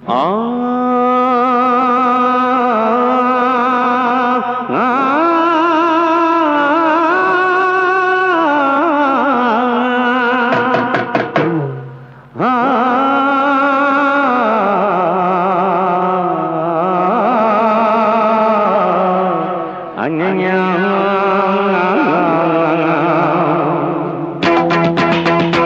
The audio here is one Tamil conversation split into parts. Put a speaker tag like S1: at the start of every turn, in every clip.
S1: ஆ ஆ ஆ அங்கங்க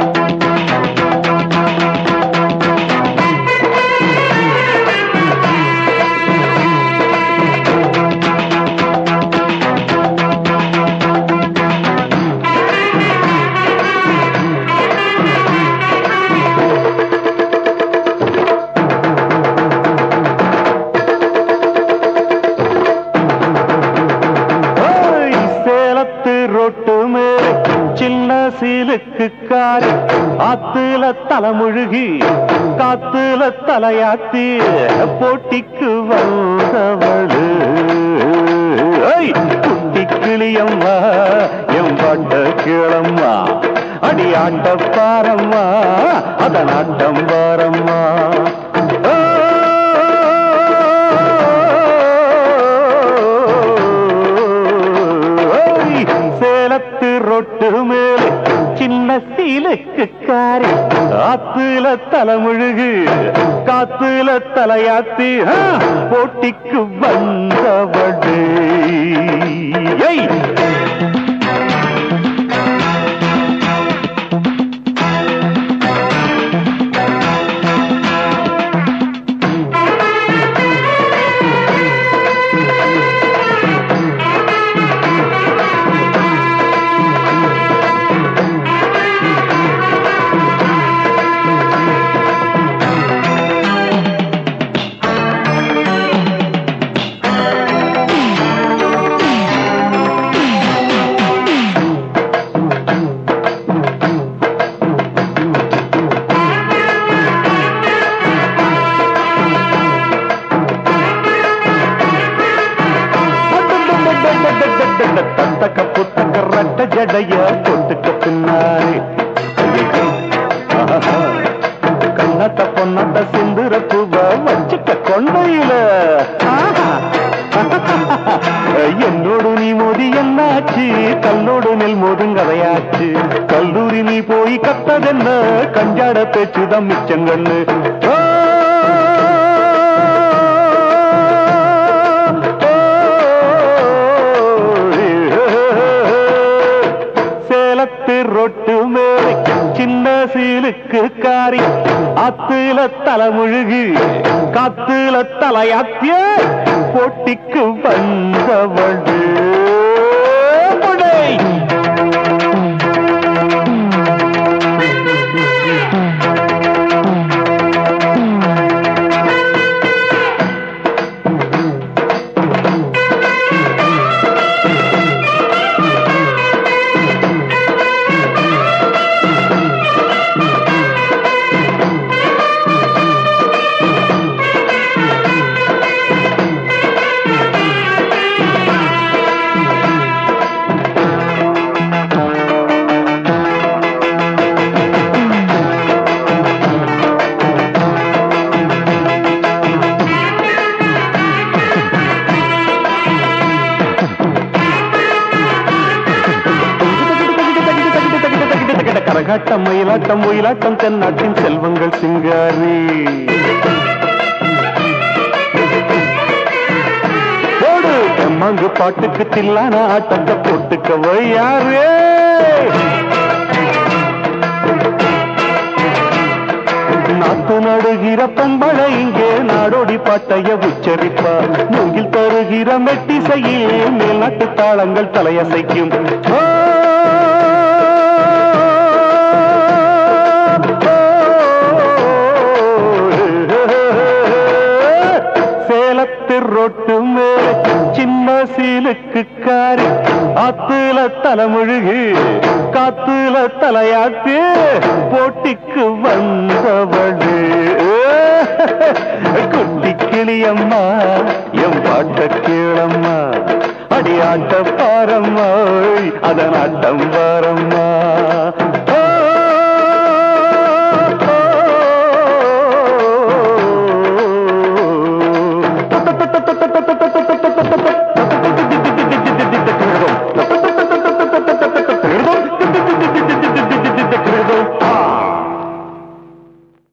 S1: ஓய், சேலத்து ரொட்டு மேலே சின்ன சீலுக்கு காரி ஆத்துல தலைமுழுகி காத்துல தலையாத்தி போட்டிக்கு வந்தவளு ஓய், குட்டி கிளியம்மா என் பாட்ட கிளம்மா அடி ஆட்ட பாரம்மா அதன் ஆட்டம் பாரம்மா ஓய், சேலத்து ரொட்டு மேலே சின்ன சீலுக்கு காரி ஆத்துல தலைமுழுகு காத்துல தலையாத்தி ஆ, போட்டிக்கு வந்தவடு ஏய் தந்தக்க புத்தக்க ரட்ட ஜடைய கொட்டுக்க பின்னாடி ஆஹா. கண்ணத்த பொன்னத்த சிந்துர பூவ வச்சுக்க கொண்டையில ஆஹா. என்னோடு நீ மோதி என்னாச்சு கல்லோடு நெல் மோதுங்கதையாச்சு கல்லூரி நீ போய் கத்ததென்ன கஞ்சாட பேச்சுதான் மிச்சங்கண்ணு ஓ, சேலத்து ரொட்டு மேலே சின்ன சீலுக்கு காரி ஆத்துல தலைமுழுகு காத்துல தலையாத்திய போட்டிக்கு வந்தவள் புடை கரகாட்டம் மயிலாட்டம் ஒயிலாட்டம் தென்னாட்டின் செல்வங்கள் சிங்காரி போடு எம்மாங்கு பாட்டுக்கு தில்லான ஆட்டத்தை போட்டுக்க யாரு நாத்து நடுகிற பண்பள இங்கே நாடோடி பாட்டைய உச்சரிப்பா மூங்கில் தருகிற மெட்டிசையில் மேல்நாட்டு தாளங்கள் தலையசைக்கும் ஓ, சேலத்து ரொட்டு மேலே சின்ன சீலுக்கு காரி ஆத்துல தலைமுழுகு காத்துல தலையாத்து போட்டிக்கு வந்தவளு குட்டி கிளியம்மா எம் பாட்ட கீழம்மா அடி ஆட்ட பாரம்மா அதன் ஆட்டம் பாரம்மா